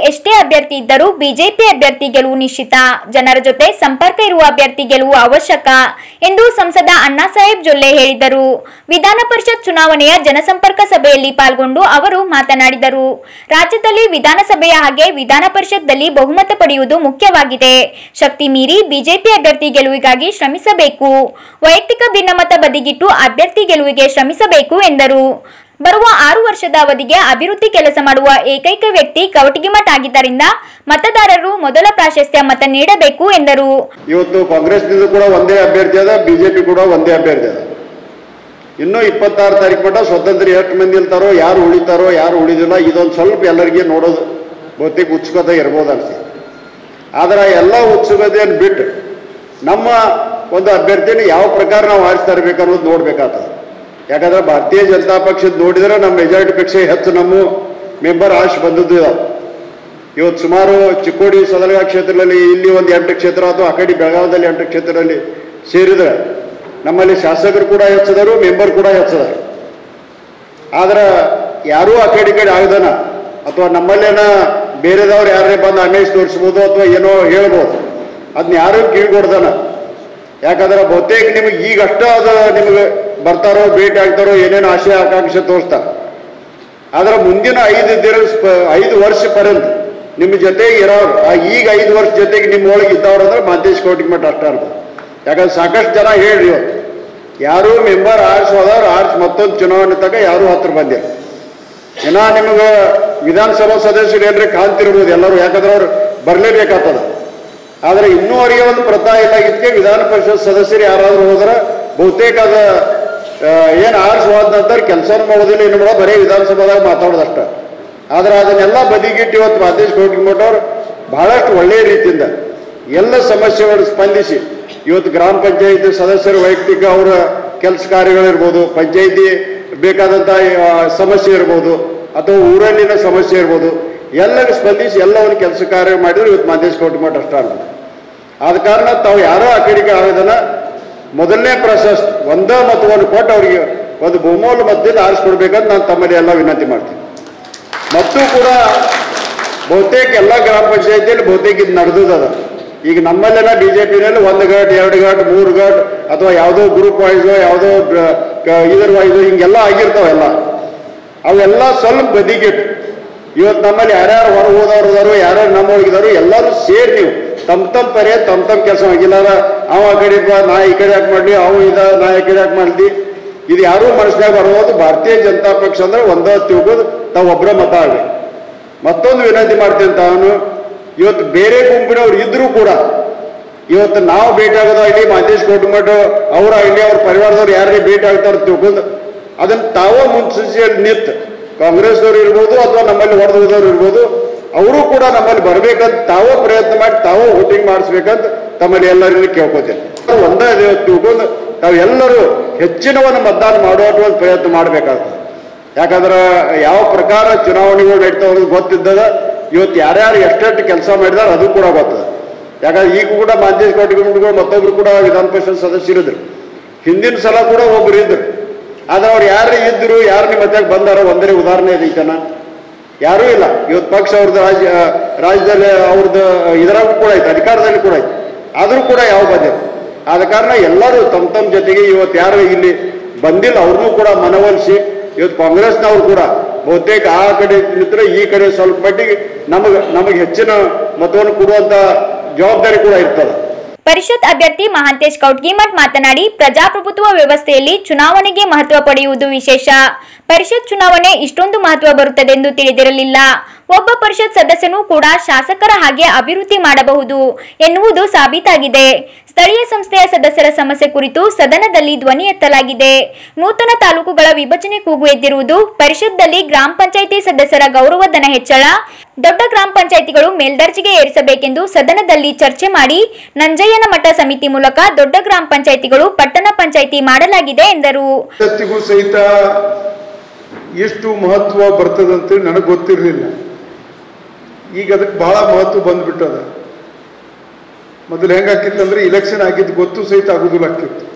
ಎಷ್ಟೇ ಅಭ್ಯರ್ಥಿ ಇದ್ದರೂ ಬಿಜೆಪಿ ಅಭ್ಯರ್ಥಿ ಗೆಲುವು ನಿಶ್ಚಿತ ಜನರ ಜೊತೆ ಸಂಪರ್ಕ ಇರುವ ಅಭ್ಯರ್ಥಿ ಗೆಲುವು ಅವಶ್ಯಕ ಎಂದು ಸಂಸದ ಅಣ್ಣಾಸಾಹೇಬ್ ಜೊಲ್ಲೆ ಹೇಳಿದರು ವಿಧಾನ ಪರಿಷತ್ ಚುನಾವಣೆಯ ಜನಸಂಪರ್ಕ ಸಭೆಯಲ್ಲಿ ಪಾಲ್ಗೊಂಡು ಅವರು ಮಾತನಾಡಿದರು ರಾಜ್ಯದಲ್ಲಿ ವಿಧಾನಸಭೆಯ ಹಾಗೆ ವಿಧಾನ ಪರಿಷತ್ದಲ್ಲಿ ಬಹುಮತ ಪಡೆಯುವುದು ಮುಖ್ಯವಾಗಿದೆ ಶಕ್ತಿ ಮೀರಿ ಬಿಜೆಪಿ ಅಭ್ಯರ್ಥಿ ಗೆಲುವಿಗಾಗಿ ಶ್ರಮಿಸಬೇಕು ವೈಯಕ್ತಿಕ ಭಿನ್ನಮತ ಬದಿಗಿಟ್ಟು ಅಭ್ಯರ್ಥಿ ಗೆಲುವಿಗೆ ಶ್ರಮಿಸಬೇಕು ಎಂದರು ಬರುವ ಆರು ವರ್ಷದ ಅವಧಿಗೆ ಅಭಿವೃದ್ಧಿ ಕೆಲಸ ಮಾಡುವ ಏಕೈಕ ವ್ಯಕ್ತಿ ಕವಟಗಿಮಠ್ ಆಗಿದ್ದರಿಂದ ಮತದಾರರು ಮೊದಲ ಪ್ರಾಶಸ್ತ್ಯ ಮತ ನೀಡಬೇಕು ಎಂದರು ಇವತ್ತು ಕಾಂಗ್ರೆಸ್ನಿಂದ ಕೂಡ ಒಂದೇ ಅಭ್ಯರ್ಥಿ ಅದ ಬಿಜೆಪಿ ಕೂಡ ಒಂದೇ ಅಭ್ಯರ್ಥಿ ಅದ ಇನ್ನೂ ಇಪ್ಪತ್ತಾರು ತಾರೀಕು ಮಟ್ಟ ಸ್ವತಂತ್ರ ಎಷ್ಟು ಮಂದಿ ಇರ್ತಾರೋ ಯಾರು ಉಳಿತಾರೋ ಯಾರು ಉಳಿದಿಲ್ಲ ಇದೊಂದು ಸ್ವಲ್ಪ ಎಲ್ಲರಿಗೆ ನೋಡೋದು ಬಹುತೇಕ ಉತ್ಸುಕತೆ ಇರ್ಬೋದು ಅನ್ಸಿ ಆದ್ರೆ ಎಲ್ಲ ಉತ್ಸುಕತೆಯನ್ನು ಬಿಟ್ಟು ನಮ್ಮ ಒಂದು ಅಭ್ಯರ್ಥಿನ ಯಾವ ಪ್ರಕಾರ ನಾವು ಆರಿಸ್ತಾ ಇರ್ಬೇಕು ಅನ್ನೋದು ನೋಡ್ಬೇಕಾಗ್ತದೆ ಯಾಕಂದ್ರೆ ಭಾರತೀಯ ಜನತಾ ಪಕ್ಷದ ನೋಡಿದ್ರೆ ನಮ್ಮ ಮೆಜಾರಿಟಿ ಪಕ್ಷ ಹೆಚ್ಚು ನಮ್ಮ ಮೆಂಬರ್ ಆಶ್ ಬಂದದ್ದು ಇದಾವೆ ಇವತ್ತು ಸುಮಾರು ಚಿಕ್ಕೋಡಿ ಸದಲಗ ಕ್ಷೇತ್ರದಲ್ಲಿ ಇಲ್ಲಿ ಒಂದು ಎಂಟು ಕ್ಷೇತ್ರ ಅಥವಾ ಆ ಕಡೆ ಬೆಳಗಾವದಲ್ಲಿ ಎಂಟು ಕ್ಷೇತ್ರದಲ್ಲಿ ಸೇರಿದ್ರೆ ನಮ್ಮಲ್ಲಿ ಶಾಸಕರು ಕೂಡ ಹೆಚ್ಚಿದರು ಮೆಂಬರ್ ಕೂಡ ಹೆಚ್ಚಿದರು ಆದ್ರೆ ಯಾರೂ ಆ ಕಡೆ ಈ ಕಡೆ ಆಗದನ ಅಥವಾ ನಮ್ಮಲ್ಲೇನ ಬೇರೆದವ್ರು ಯಾರೇ ಬಂದು ಅಮೇಜ್ ತೋರಿಸ್ಬೋದು ಅಥವಾ ಏನೋ ಹೇಳ್ಬೋದು ಅದನ್ನ ಯಾರೂ ಕಿವಿಗೊಡ್ದನ ಯಾಕಂದ್ರೆ ಬಹುತೇಕ ನಿಮಗೆ ಈಗ ಅಷ್ಟ ಅದು ನಿಮಗೆ ಬರ್ತಾರೋ ಭೇಟಿ ಆಗ್ತಾರೋ ಏನೇನು ಆಶೆ ಆಕಾಂಕ್ಷೆ ತೋರಿಸ್ತಾರೆ ಆದ್ರೆ ಮುಂದಿನ ಐದು ದಿನ ಐದು ವರ್ಷ ಪರ್ಯಂತ ನಿಮ್ಮ ಜೊತೆಗೆ ಇರೋರು ಆ ಈಗ ಐದು ವರ್ಷ ಜೊತೆಗೆ ನಿಮ್ಮ ಒಳಗೆ ಇದ್ದವ್ರು ಅಂದ್ರೆ ಮಾದೇಶ್ ಕೋಟಿಗೆ ಮಟ್ಟ ಅಷ್ಟ ಅರ್ಥ ಯಾಕಂದ್ರೆ ಸಾಕಷ್ಟು ಜನ ಹೇಳ್ರಿ ಇವತ್ತು ಯಾರು ಮೆಂಬರ್ ಆರ್ಸ್ ಹೋದವ್ರು ಆರ್ಸ್ ಮತ್ತೊಂದು ಚುನಾವಣೆ ತಗ ಯಾರು ಹತ್ರ ಬಂದಿರ ಇನ್ನ ನಿಮಗೆ ವಿಧಾನಸಭಾ ಸದಸ್ಯರು ಏನ್ರಿ ಕಾಂತಿರ್ಬೋದು ಎಲ್ಲರೂ ಯಾಕಂದ್ರೆ ಅವ್ರು ಬರಲೇಬೇಕಾಗ್ತದ ಆದ್ರೆ ಇನ್ನೂವರೆಗೆ ಒಂದು ಪ್ರತಾ ಇಲ್ಲ ಇದಕ್ಕೆ ವಿಧಾನ ಪರಿಷತ್ ಸದಸ್ಯರು ಯಾರಾದ್ರೂ ಹೋದ್ರೆ ಬಹುತೇಕ ಅದ ಏನು ಆರ್ಸ್ ಹೋದ ನಂತರ ಕೆಲಸ ಮಾಡೋದಿಲ್ಲ ಏನು ಮಾಡೋ ಬರೀ ವಿಧಾನಸಭಾದಾಗ ಮಾತಾಡೋದಷ್ಟ ಆದ್ರೆ ಅದನ್ನೆಲ್ಲ ಬದಿಗಿಟ್ಟು ಇವತ್ತು ಮಾದೇಶ್ ಕೋಟಿಮಠ ಅವರು ಬಹಳಷ್ಟು ಒಳ್ಳೆಯ ರೀತಿಯಿಂದ ಎಲ್ಲ ಸಮಸ್ಯೆಗಳು ಸ್ಪಂದಿಸಿ ಇವತ್ತು ಗ್ರಾಮ ಪಂಚಾಯಿತಿ ಸದಸ್ಯರ ವೈಯಕ್ತಿಕ ಅವರ ಕೆಲಸ ಕಾರ್ಯಗಳಿರ್ಬೋದು ಪಂಚಾಯಿತಿ ಬೇಕಾದಂಥ ಆ, ಸಮಸ್ಯೆ ಇರ್ಬೋದು ಅಥವಾ ಊರಲ್ಲಿನ ಸಮಸ್ಯೆ ಇರ್ಬೋದು ಎಲ್ಲರೂ ಸ್ಪಂದಿಸಿ ಎಲ್ಲವನ್ನು ಕೆಲಸ ಕಾರ್ಯ ಮಾಡಿದ್ರು ಇವತ್ತು ಮಾದೇಶ್ ಕೋಟಿಮಠ ಅಷ್ಟ ಅಲ್ಲ ಆದ ಕಾರಣ ತಾವು ಯಾರೋ ಆ ಕಡೆಗೆ ಆಗೋದನ್ನ ಮೊದಲನೇ ಪ್ರಶಸ್ತಿ ಒಂದ ಮತವನ್ನು ಕೊಟ್ಟು ಅವರಿಗೆ ಒಂದು ಬಹುಮೂಲ ಮತದಿಂದ ಆರಿಸ್ಕೊಡ್ಬೇಕಂತ ನಾನು ತಮ್ಮಲ್ಲಿ ಎಲ್ಲ ವಿನಂತಿ ಮಾಡ್ತೀನಿ ಮತ್ತು ಕೂಡ ಬಹುತೇಕ ಎಲ್ಲ ಗ್ರಾಮ ಪಂಚಾಯತಿಯಲ್ಲಿ ಬಹುತೇಕ ಇದು ನಡೆದದ ಈಗ ನಮ್ಮಲ್ಲೆಲ್ಲ ಬಿ ಜೆ ಪಿನಲ್ಲಿ ಒಂದು ಘಾಟ್ ಎರಡು ಘಾಟ್ ಮೂರು ಘಾಟ್ ಅಥವಾ ಯಾವುದೋ ಗ್ರೂಪ್ ವೈಸು ಯಾವುದೋ ಗ- ಗ- ಇದರ ವೈಸು ಹಿಂಗೆಲ್ಲ ಆಗಿರ್ತಾವೆಲ್ಲ ಅವೆಲ್ಲ ಸ್ವಲ್ಪ ಬದಿಗಿಟ್ಟು ಇವತ್ತು ನಮ್ಮಲ್ಲಿ ಯಾರ್ಯಾರು ಹೊರ ಹೋದವ್ರು ಇದಾರು ಯಾರ್ಯಾರು ನಮ್ಮೊಳಗಿದಾರು ಎಲ್ಲರೂ ಸೇರಿ ನೀವು ತಮ್ಮ ತಮ್ಮ ಪರೇ ತಮ್ಮ ತಮ್ಮ ಕೆಲಸ ಆಗಿಲ್ಲಾರ ಅವ ಆ ಕಡೆ ಬಾ, ನಾ ಈ ಕಡೆ ಯಾಕೆ ಮಾಡ್ಲಿ ಅವ ಇದ ನಾ ಈ ಕಡೆ ಯಾಕೆ ಮಾಡ್ಲಿ ಇದು ಯಾರೂ ಮನಸ್ಸಿನಾಗ ಬರೋದು ಭಾರತೀಯ ಜನತಾ ಪಕ್ಷ ಅಂದ್ರೆ ಒಂದ ತಿಳ್ಕೋದು ತಾವು ಒಬ್ಬರ ಮತ ಆಗಲಿ ಮತ್ತೊಂದು ವಿನಂತಿ ಮಾಡ್ತೇನೆ ತಾನು ಇವತ್ತು ಬೇರೆ ಗುಂಪಿನವ್ರು ಇದ್ರೂ ಕೂಡ ಇವತ್ತು ನಾವು ಭೇಟಿ ಆಗೋದಾಗಲಿ ಮಾದೇಶ್ ಕೋಟಮಠ ಅವರಾಗಲಿ ಅವ್ರ ಪರಿವಾರದವ್ರು ಯಾರಿಗೆ ಭೇಟಿ ಆಗ್ತಾರ ತಿಳ್ಕೊಂಡು ಅದನ್ನ ತಾವೋ ಮುನ್ಸೂಚಿಯಲ್ಲಿ ನಿಂತು ಕಾಂಗ್ರೆಸ್ದವ್ರು ಇರ್ಬೋದು ಅಥವಾ ನಮ್ಮಲ್ಲಿ ಹೊಡೆದು ಹೋದವ್ರು ಇರ್ಬೋದು ಅವರು ಕೂಡ ನಮ್ಮಲ್ಲಿ ಬರ್ಬೇಕಂತ ತಾವೋ ಪ್ರಯತ್ನ ಮಾಡಿ ತಾವೋ ವೋಟಿಂಗ್ ಮಾಡಿಸ್ಬೇಕಂತ ತಮ್ಮಲ್ಲಿ ಎಲ್ಲರಿಗೂ ಕೇಳ್ಕೊತೇನೆ ಒಂದೇ ತಿಳ್ಕೊಂಡು ತಾವೆಲ್ಲರೂ ಹೆಚ್ಚಿನವನ್ನು ಮತದಾನ ಮಾಡುವ ಒಂದು ಪ್ರಯತ್ನ ಮಾಡಬೇಕಾಗ್ತದೆ ಯಾಕಂದ್ರೆ ಯಾವ ಪ್ರಕಾರ ಚುನಾವಣೆಗಳು ನಡೀತಾವ ಅನ್ನೋದು ಗೊತ್ತಿದ್ದದ ಇವತ್ತು ಯಾರ್ಯಾರು ಎಷ್ಟೆಷ್ಟು ಕೆಲಸ ಮಾಡಿದಾರೆ ಅದು ಕೂಡ ಗೊತ್ತದ ಯಾಕಂದ್ರೆ ಈಗ ಕೂಡ ಮಾಂತೇಶ್ ಕೋಟಿಗಳು ಮತ್ತೊಬ್ರು ಕೂಡ ವಿಧಾನ ಪರಿಷತ್ ಸದಸ್ಯರಿದ್ರು ಹಿಂದಿನ ಸಲ ಕೂಡ ಒಬ್ರು ಇದ್ರು ಆದ್ರೆ ಅವ್ರು ಯಾರು ಇದ್ರು ಯಾರು ನಿಮ್ಮ ಮತ್ಯಾಗ ಬಂದಾರೋ ಒಂದೇ ಉದಾಹರಣೆ ಇದೈತನ ಯಾರೂ ಇಲ್ಲ ಇವತ್ತು ಪಕ್ಷ ಅವ್ರದ್ದು ರಾಜ್ಯ ರಾಜ್ಯದಲ್ಲಿ ಅವ್ರದ್ದು ಇದರಾಗೂ ಕೂಡ ಐತೆ ಅಧಿಕಾರದಲ್ಲಿ ಕೂಡ ಐತೆ ಆದರೂ ಕೂಡ ಯಾವ ಬಂದಿಲ್ಲ ಆದ ಕಾರಣ ಎಲ್ಲರೂ ತಮ್ಮ ತಮ್ಮ ಜೊತೆಗೆ ಇವತ್ತು ಯಾರು ಇಲ್ಲಿ ಬಂದಿಲ್ಲ ಅವ್ರನ್ನೂ ಕೂಡ ಮನವೊಲಿಸಿ ಇವತ್ತು ಕಾಂಗ್ರೆಸ್ನವ್ರು ಕೂಡ ಬಹುತೇಕ ಆ ಕಡೆ ನಿಂತರೆ ಈ ಕಡೆ ಸ್ವಲ್ಪ ಮಟ್ಟಿಗೆ ನಮಗೆ ನಮಗೆ ಹೆಚ್ಚಿನ ಮತವನ್ನು ಕೊಡುವಂತ ಜವಾಬ್ದಾರಿ ಕೂಡ ಇರ್ತದೆ ಪರಿಷತ್ ಅಭ್ಯರ್ಥಿ ಮಹಾಂತೇಶ್ ಕೌಟ್ಗಿಮಠ್ ಮಾತನಾಡಿ ಪ್ರಜಾಪ್ರಭುತ್ವ ವ್ಯವಸ್ಥೆಯಲ್ಲಿ ಚುನಾವಣೆಗೆ ಮಹತ್ವ ಪಡೆಯುವುದು ವಿಶೇಷ ಪರಿಷತ್ ಚುನಾವಣೆ ಇಷ್ಟೊಂದು ಮಹತ್ವ ಬರುತ್ತದೆಂದು ತಿಳಿದಿರಲಿಲ್ಲ ಒಬ್ಬ ಪರಿಷತ್ ಸದಸ್ಯನೂ ಕೂಡ ಶಾಸಕರ ಹಾಗೆ ಅಭಿವೃದ್ಧಿ ಮಾಡಬಹುದು ಎನ್ನುವುದು ಸಾಬೀತಾಗಿದೆ ಸ್ಥಳೀಯ ಸಂಸ್ಥೆಯ ಸದಸ್ಯರ ಸಮಸ್ಯೆ ಕುರಿತು ಸದನದಲ್ಲಿ ಧ್ವನಿ ಎತ್ತಲಾಗಿದೆ ನೂತನ ತಾಲೂಕುಗಳ ವಿಭಜನೆ ಕೂಗು ಎದ್ದಿರುವುದು ಪರಿಷತ್ದಲ್ಲಿ ಗ್ರಾಮ ಪಂಚಾಯಿತಿ ಸದಸ್ಯರ ಗೌರವಧನ ಹೆಚ್ಚಳ ದೊಡ್ಡ ಗ್ರಾಮ ಪಂಚಾಯಿತಿಗಳು ಮೇಲ್ದರ್ಜೆಗೆ ಏರಿಸಬೇಕೆಂದು ಸದನದಲ್ಲಿ ಚರ್ಚೆ ಮಾಡಿ ನಂಜಯ್ಯನ ಮಠ ಸಮಿತಿ ಮೂಲಕ ದೊಡ್ಡ ಗ್ರಾಮ ಪಂಚಾಯಿತಿಗಳು ಪಟ್ಟಣ ಪಂಚಾಯಿತಿ ಮಾಡಲಾಗಿದೆ ಎಂದರು ಜಗತ್ತಿಗೂ ಸಹಿತ ಎಷ್ಟು ಮಹತ್ವ ಬರ್ತದಂತ ನನಗೆ ಗೊತ್ತಿರಲಿಲ್ಲ ಈಗ ಅದಕ್ಕೆ ಬಹಳ ಮಹತ್ವ ಬಂದ್ಬಿಟ್ಟದ ಮೊದಲು ಹೆಂಗಾಕಿತ್ತಂದ್ರೆ ಇಲೆಕ್ಷನ್ ಆಗಿದ್ದು ಗೊತ್ತು ಸಹಿತ ಆಗುದಿಲ್ಲ ಆಗ್ತಿತ್ತು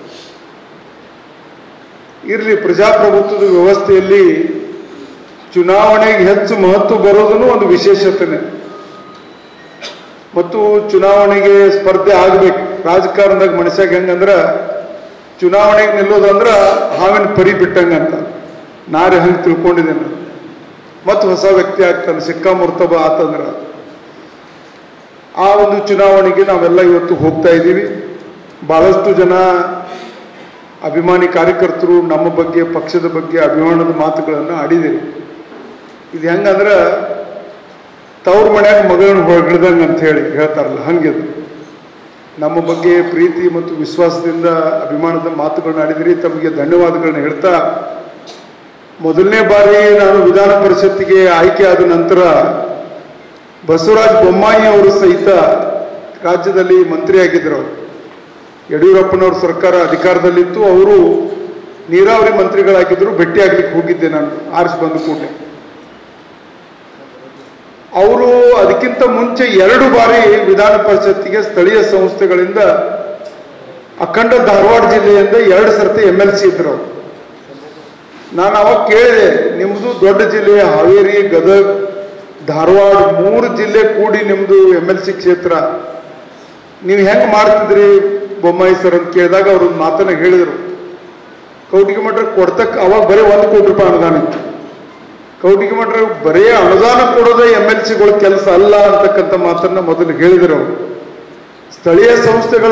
ಇರ್ಲಿ ಪ್ರಜಾಪ್ರಭುತ್ವದ ವ್ಯವಸ್ಥೆಯಲ್ಲಿ ಚುನಾವಣೆಗೆ ಹೆಚ್ಚು ಮಹತ್ವ ಬರೋದನ್ನು ಒಂದು ವಿಶೇಷತೆನೆ ಮತ್ತು ಚುನಾವಣೆಗೆ ಸ್ಪರ್ಧೆ ಆಗ್ಬೇಕು ರಾಜಕಾರಣದಾಗ ಮನುಷ್ಯಾಗ ಹೆಂಗಂದ್ರ ಚುನಾವಣೆಗೆ ನಿಲ್ಲೋದಂದ್ರ ಹಾವಿನ ಪರಿ ಬಿಟ್ಟಂಗಂತ ನಾರೇ ಹಂಗೆ ತಿಳ್ಕೊಂಡಿದ್ದೇನೆ ಮತ್ತು ಹೊಸ ವ್ಯಕ್ತಿ ಆಗ್ತಾನೆ ಸಿಕ್ಕಾಮುರ್ತಬ ಆತಂದ್ರ ಆ ಒಂದು ಚುನಾವಣೆಗೆ ನಾವೆಲ್ಲ ಇವತ್ತು ಹೋಗ್ತಾ ಇದ್ದೀವಿ ಬಹಳಷ್ಟು ಜನ ಅಭಿಮಾನಿ ಕಾರ್ಯಕರ್ತರು ನಮ್ಮ ಬಗ್ಗೆ ಪಕ್ಷದ ಬಗ್ಗೆ ಅಭಿಮಾನದ ಮಾತುಗಳನ್ನು ಆಡಿದಿರಿ ಇದು ಹೆಂಗಂದ್ರೆ ತವ್ರ ಮನ್ಯಾಗ ಮಗಳನ್ನ ಹೊರಗಿಡ್ದಂಗೆ ಅಂತ ಹೇಳಿ ಹೇಳ್ತಾರಲ್ಲ ಹಂಗಿದು ನಮ್ಮ ಬಗ್ಗೆ ಪ್ರೀತಿ ಮತ್ತು ವಿಶ್ವಾಸದಿಂದ ಅಭಿಮಾನದ ಮಾತುಗಳನ್ನ ಆಡಿದಿರಿ ತಮಗೆ ಧನ್ಯವಾದಗಳನ್ನ ಹೇಳ್ತಾ ಮೊದಲನೇ ಬಾರಿ ನಾನು ವಿಧಾನ ಪರಿಷತ್ತಿಗೆ ಆಯ್ಕೆಯಾದ ನಂತರ ಬಸವರಾಜ ಬೊಮ್ಮಾಯಿ ಅವರು ಸಹಿತ ರಾಜ್ಯದಲ್ಲಿ ಮಂತ್ರಿಯಾಗಿದ್ದರು ಅವರು ಯಡಿಯೂರಪ್ಪನವ್ರ ಸರ್ಕಾರ ಅಧಿಕಾರದಲ್ಲಿತ್ತು ಅವರು ನೀರಾವರಿ ಮಂತ್ರಿಗಳಾಗಿದ್ದರು ಭೇಟಿಯಾಗ್ಲಿಕ್ಕೆ ಹೋಗಿದ್ದೆ ನಾನು ಆರಿಸಿ ಬಂದ ಕೂಡಲೇ ಅವರು ಅದಕ್ಕಿಂತ ಮುಂಚೆ ಎರಡು ಬಾರಿ ವಿಧಾನ ಪರಿಷತ್ತಿಗೆ ಸ್ಥಳೀಯ ಸಂಸ್ಥೆಗಳಿಂದ ಅಖಂಡ ಧಾರವಾಡ ಜಿಲ್ಲೆಯಿಂದ ಎರಡು ಸರ್ತಿ ಎಮ್ ಎಲ್ ಸಿ ಇದ್ರು ಅವರು ನಾನು ಅವಾಗ ಕೇಳಿದೆ ನಿಮ್ಮದು ದೊಡ್ಡ ಜಿಲ್ಲೆ ಹಾವೇರಿ ಗದಗ್ ಧಾರವಾಡ ಮೂರು ಜಿಲ್ಲೆ ಕೂಡಿ ನಿಮ್ಮದು ಎಮ್ ಎಲ್ ಸಿ ಕ್ಷೇತ್ರ ನೀವು ಹೆಂಗೆ ಮಾಡ್ತಿದ್ರಿ ಬೊಮ್ಮಾಯಿ ಸರ್ ಅಂತ ಕೇಳಿದಾಗ ಅವರು ಒಂದು ಮಾತನ್ನ ಹೇಳಿದರು ಕೌಟಿಗೆ ಮಠ ಕೊಡ್ತಕ್ಕ ಅವಾಗ ಬರೀ ಒಂದು ಕೋಟಿ ರೂಪಾಯಿ ಅನುದಾನ ಇತ್ತು ಕೌಟಿಗೆ ಮಠ ಬರೀ ಅನುದಾನ ಕೊಡೋದೇ ಎಮ್ ಎಲ್ ಸಿಗಳ ಕೆಲಸ ಅಲ್ಲ ಅಂತಕ್ಕಂಥ ಮಾತನ್ನ ಮೊದಲು ಹೇಳಿದರು ಅವರು ಸ್ಥಳೀಯ ಸಂಸ್ಥೆಗಳ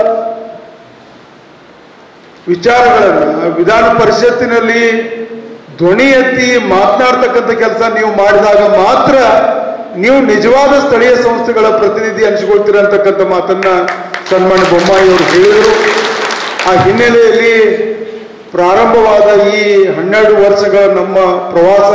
ವಿಚಾರಗಳನ್ನು ವಿಧಾನ ಪರಿಷತ್ತಿನಲ್ಲಿ ಧ್ವನಿ ಎತ್ತಿ ಮಾತನಾಡ್ತಕ್ಕಂಥ ಕೆಲಸ ನೀವು ಮಾಡಿದಾಗ ಮಾತ್ರ ನೀವು ನಿಜವಾದ ಸ್ಥಳೀಯ ಸಂಸ್ಥೆಗಳ ಪ್ರತಿನಿಧಿ ಅನಿಸಿಕೊಳ್ತೀರ ಅಂತಕ್ಕಂಥ ಮಾತನ್ನ ಸನ್ಮಾನ್ಯ ಬೊಮ್ಮಾಯಿ ಅವರು ಹೇಳಿದರು ಆ ಹಿನ್ನೆಲೆಯಲ್ಲಿ ಪ್ರಾರಂಭವಾದ ಈ ಹನ್ನೆರಡು ವರ್ಷಗಳ ನಮ್ಮ ಪ್ರವಾಸ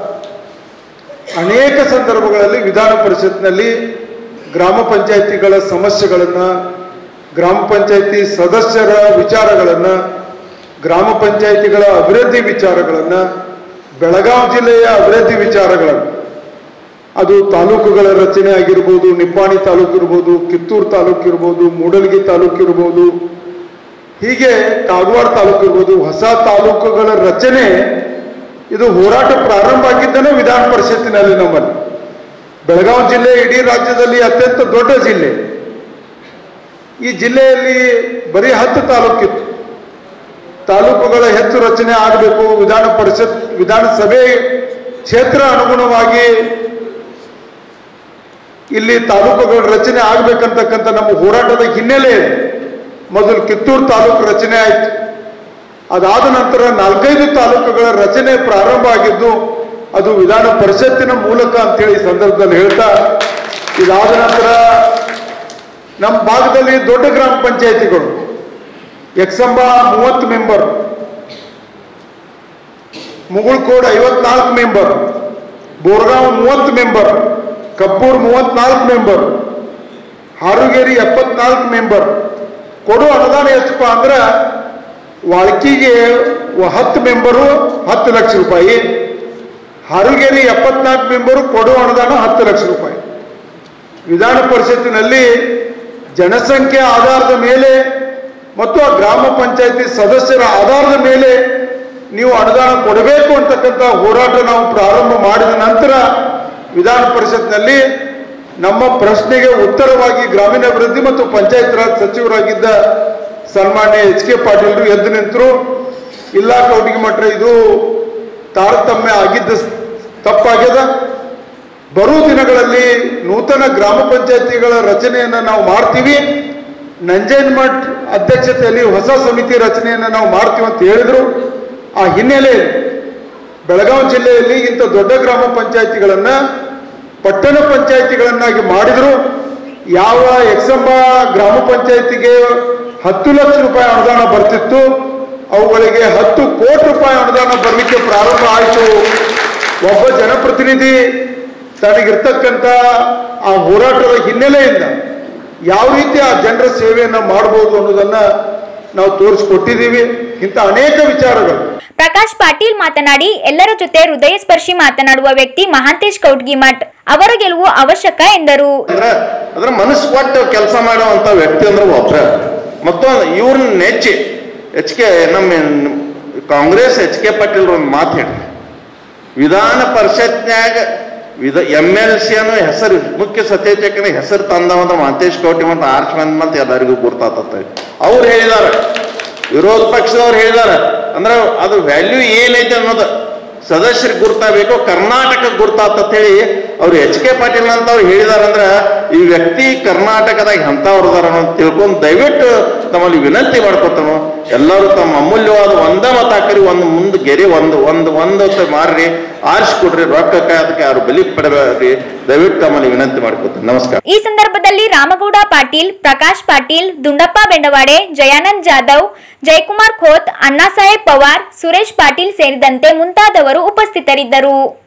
ಅನೇಕ ಸಂದರ್ಭಗಳಲ್ಲಿ ವಿಧಾನ ಪರಿಷತ್ನಲ್ಲಿ ಗ್ರಾಮ ಪಂಚಾಯಿತಿಗಳ ಸಮಸ್ಯೆಗಳನ್ನು ಗ್ರಾಮ ಪಂಚಾಯಿತಿ ಸದಸ್ಯರ ವಿಚಾರಗಳನ್ನು ಗ್ರಾಮ ಪಂಚಾಯಿತಿಗಳ ಅಭಿವೃದ್ಧಿ ವಿಚಾರಗಳನ್ನು ಬೆಳಗಾವಿ ಜಿಲ್ಲೆಯ ಅಭಿವೃದ್ಧಿ ವಿಚಾರಗಳನ್ನು ಅದು ತಾಲೂಕುಗಳ ರಚನೆ ಆಗಿರ್ಬೋದು ನಿಪ್ಪಾಣಿ ತಾಲೂಕು ಇರ್ಬೋದು ಕಿತ್ತೂರು ತಾಲೂಕು ಇರ್ಬೋದು ಮೂಡಲಗಿ ತಾಲೂಕು ಇರ್ಬೋದು ಹೀಗೆ ಕಾಗವಾಡ ತಾಲೂಕು ಇರ್ಬೋದು ಹೊಸ ತಾಲೂಕುಗಳ ರಚನೆ ಇದು ಹೋರಾಟ ಪ್ರಾರಂಭ ಆಗಿದ್ದನೇ ವಿಧಾನ ಪರಿಷತ್ತಿನಲ್ಲಿ ನಮ್ಮಲ್ಲಿ ಬೆಳಗಾವಿ ಜಿಲ್ಲೆ ಇಡೀ ರಾಜ್ಯದಲ್ಲಿ ಅತ್ಯಂತ ದೊಡ್ಡ ಜಿಲ್ಲೆ ಈ ಜಿಲ್ಲೆಯಲ್ಲಿ ಬರೀ ಹತ್ತು ತಾಲೂಕಿತ್ತು ತಾಲೂಕುಗಳ ಹೆಚ್ಚು ರಚನೆ ಆಗಬೇಕು ವಿಧಾನ ಪರಿಷತ್ ವಿಧಾನಸಭೆ ಕ್ಷೇತ್ರ ಅನುಗುಣವಾಗಿ ಇಲ್ಲಿ ತಾಲೂಕುಗಳ ರಚನೆ ಆಗ್ಬೇಕಂತಕ್ಕಂಥ ನಮ್ಮ ಹೋರಾಟದ ಹಿನ್ನೆಲೆ ಇದೆ. ಮೊದಲು ಕಿತ್ತೂರು ತಾಲೂಕು ರಚನೆ ಆಯಿತು ಅದಾದ ನಂತರ ನಾಲ್ಕೈದು ತಾಲೂಕುಗಳ ರಚನೆ ಪ್ರಾರಂಭ ಆಗಿದ್ದು ಅದು ವಿಧಾನ ಪರಿಷತ್ತಿನ ಮೂಲಕ ಅಂತೇಳಿ ಈ ಸಂದರ್ಭದಲ್ಲಿ ಹೇಳ್ತಾ ಇದಾದ ನಂತರ ನಮ್ಮ ಭಾಗದಲ್ಲಿ ದೊಡ್ಡ ಗ್ರಾಮ ಪಂಚಾಯಿತಿಗಳು ಯಕ್ಷಂಬ ಮೂವತ್ತು ಮೆಂಬರ್ ಮುಗುಳ್ಕೋಡ್ ಐವತ್ನಾಲ್ಕು ಮೆಂಬರ್ ಬೋರ್ಗಾಂವ್ ಮೂವತ್ತು ಮೆಂಬರ್ ಕಬ್ಬೂರ್ ಮೂವತ್ನಾಲ್ಕು ಮೆಂಬರ್ ಹಾರುಗೇರಿ ಎಪ್ಪತ್ನಾಲ್ಕು ಮೆಂಬರ್ ಕೊಡು ಅನುದಾನ ಎಷ್ಟಪ್ಪ ಅಂದ್ರೆ ವಾಳ್ಕಿಗೆ ವ- ಹತ್ತು ಮೆಂಬರು ಹತ್ತು ಲಕ್ಷ ರೂಪಾಯಿ ಹಾರುಗೇರಿ ಎಪ್ಪತ್ನಾಲ್ಕು ಮೆಂಬರು ಕೊಡುವ ಅನುದಾನ ಹತ್ತು ಲಕ್ಷ ರೂಪಾಯಿ ವಿಧಾನ ಪರಿಷತ್ತಿನಲ್ಲಿ ಜನಸಂಖ್ಯೆ ಆಧಾರದ ಮೇಲೆ ಮತ್ತು ಆ ಗ್ರಾಮ ಪಂಚಾಯತಿ ಸದಸ್ಯರ ಆಧಾರದ ಮೇಲೆ ನೀವು ಅನುದಾನ ಕೊಡಬೇಕು ಅಂತಕ್ಕಂಥ ಹೋರಾಟ ನಾವು ಪ್ರಾರಂಭ ಮಾಡಿದ ನಂತರ ವಿಧಾನ ಪರಿಷತ್ನಲ್ಲಿ ನಮ್ಮ ಪ್ರಶ್ನೆಗೆ ಉತ್ತರವಾಗಿ ಗ್ರಾಮೀಣಾಭಿವೃದ್ಧಿ ಮತ್ತು ಪಂಚಾಯತ್ ರಾಜ್ ಸಚಿವರಾಗಿದ್ದ ಸನ್ಮಾನ್ಯ ಎಚ್ ಕೆ ಪಾಟೀಲ್ರು ಎದ್ದು ನಿಂತರು ಇಲ್ಲ ಕೌಟಿಗೆ ಮಠ ಇದು ತಾರತಮ್ಯ ಆಗಿದ್ದ ಸ್- ತಪ್ಪಾಗ್ಯದ ಬರುವ ದಿನಗಳಲ್ಲಿ ನೂತನ ಗ್ರಾಮ ಪಂಚಾಯತಿಗಳ ರಚನೆಯನ್ನು ನಾವು ಮಾಡ್ತೀವಿ ನಂಜನಮಠ್ ಅಧ್ಯಕ್ಷತೆಯಲ್ಲಿ ಹೊಸ ಸಮಿತಿ ರಚನೆಯನ್ನು ನಾವು ಮಾಡ್ತೀವಿ ಅಂತ ಹೇಳಿದ್ರು ಆ ಹಿನ್ನೆಲೆಯಲ್ಲಿ ಬೆಳಗಾವಿ ಜಿಲ್ಲೆಯಲ್ಲಿ ಇಂಥ ದೊಡ್ಡ ಗ್ರಾಮ ಪಂಚಾಯತಿಗಳನ್ನ ಪಟ್ಟಣ ಪಂಚಾಯತಿಗಳನ್ನಾಗಿ ಮಾಡಿದ್ರು ಯಾವ ಎಕ್ಸಂಬ ಗ್ರಾಮ ಪಂಚಾಯತಿಗೆ ಹತ್ತು ಲಕ್ಷ ರೂಪಾಯಿ ಅನುದಾನ ಬರ್ತಿತ್ತು ಅವುಗಳಿಗೆ ಹತ್ತು ಕೋಟಿ ರೂಪಾಯಿ ಅನುದಾನ ಬರಲಿಕ್ಕೆ ಪ್ರಾರಂಭ ಆಯಿತು ಒಬ್ಬ ಜನಪ್ರತಿನಿಧಿ ತನಗಿರ್ತಕ್ಕಂಥ ಆ ಹೋರಾಟದ ಹಿನ್ನೆಲೆಯಿಂದ ಯಾವ ರೀತಿ ಆ ಜನರ ಸೇವೆಯನ್ನು ಮಾಡಬಹುದು ಅನ್ನೋದನ್ನ ನಾವು ತೋರಿಸ್ಕೊಟ್ಟಿದ್ದೀವಿ ಇಂಥ ಅನೇಕ ವಿಚಾರಗಳು ಪ್ರಕಾಶ್ ಪಾಟೀಲ್ ಮಾತನಾಡಿ ಎಲ್ಲರ ಜೊತೆ ಹೃದಯ ಸ್ಪರ್ಶಿ ಮಾತನಾಡುವ ವ್ಯಕ್ತಿ ಮಹಾಂತೇಶ್ ಕೌಟ್ಗಿಮಠ್ ಅವರ ಗೆಲುವು ಅವಶ್ಯಕ ಎಂದರು ಅಂದ್ರೆ ಅದ್ರ ಮನಸ್ಸು ಕೊಟ್ಟು ಕೆಲಸ ಮಾಡುವಂತ ವ್ಯಕ್ತಿ ಅಂದ್ರೆ ಒಬ್ಬರ ಮತ್ತೊಂದು ಇವ್ರನ್ನ ನೆಚ್ಚಿ ಎಚ್ ಕೆ ನಮ್ಮ ಕಾಂಗ್ರೆಸ್ ಎಚ್ ಕೆ ಪಾಟೀಲ್ ಒಂದು ಮಾತು ಹೇಳಿ ವಿಧಾನ ಪರಿಷತ್ನ್ಯಾಗ ವಿಧ ಎಮ್ ಎಲ್ ಸಿ ಅನ್ನೋ ಹೆಸರು ಮುಖ್ಯ ಸಚೇತಕನ ಹೆಸರು ತಂದವಂದ್ರೆ ಮಹಂತೇಶ್ ಕೌಟಿ ಮತ್ತು ಆರ್ಚ್ ಮಂದ್ ಅಂತ ಎಲ್ಲರಿಗೂ ಗುರ್ತಾತತ್ತೆ ಅವ್ರು ಹೇಳಿದಾರೆ ವಿರೋಧ ಪಕ್ಷದವ್ರು ಹೇಳಿದಾರೆ ಅಂದ್ರೆ ಅದು ವ್ಯಾಲ್ಯೂ ಏನೈತೆ ಅನ್ನೋದು ಸದಸ್ಯರಿಗೆ ಗುರ್ತಾಗಬೇಕು ಕರ್ನಾಟಕ ಗುರ್ತಾತ ಹೇಳಿ ಅವ್ರು ಎಚ್ ಕೆ ಪಾಟೀಲ್ ಅಂತ ಅವ್ರು ಹೇಳಿದಾರಂದ್ರ ಈ ವ್ಯಕ್ತಿ ಕರ್ನಾಟಕದಾಗ ಎಂಥವ್ರು ಅದಾರ ಅನ್ನೋದು ತಿಳ್ಕೊಂಡು ದಯವಿಟ್ಟು ತಮ್ಮಲ್ಲಿ ವಿನಂತಿ ಮಾಡ್ಕೊತಾನು ಎಲ್ಲರೂ ತಮ್ಮ ಅಮೂಲ್ಯವಾದ ಒಂದೇ ಮತ ಹಾಕರಿ ಒಂದು ಮುಂದೆ ಗೆರೆ ಒಂದು ಒಂದು ಒಂದು ಹೊತ್ತು ಮಾರ್ರಿ ಆರಿಸಿ ಕೊಡ್ರಿ ರೊಕ್ಕಕ್ಕೆ ಅದಕ್ಕೆ ಯಾರು ಬಲಿ ಪಡಬೇಡ್ರಿ ದಯವಿಟ್ಟು ತಮ್ಮಲ್ಲಿ ವಿನಂತಿ ಮಾಡ್ಕೊತೀನಿ ನಮಸ್ಕಾರ ಈ ಸಂದರ್ಭದಲ್ಲಿ ರಾಮಗೌಡ ಪಾಟೀಲ್ ಪ್ರಕಾಶ್ ಪಾಟೀಲ್ ದುಂಡಪ್ಪ ಬೆಂಡವಾಡೆ ಜಯಾನಂದ್ ಜಾಧವ್ ಜಯಕುಮಾರ್ ಖೋತ್ ಅಣ್ಣಾಸಾಹೇಬ್ ಪವಾರ್ ಸುರೇಶ್ ಪಾಟೀಲ್ ಸೇರಿದಂತೆ ಮುಂತಾದವರು ಉಪಸ್ಥಿತರಿದ್ದರು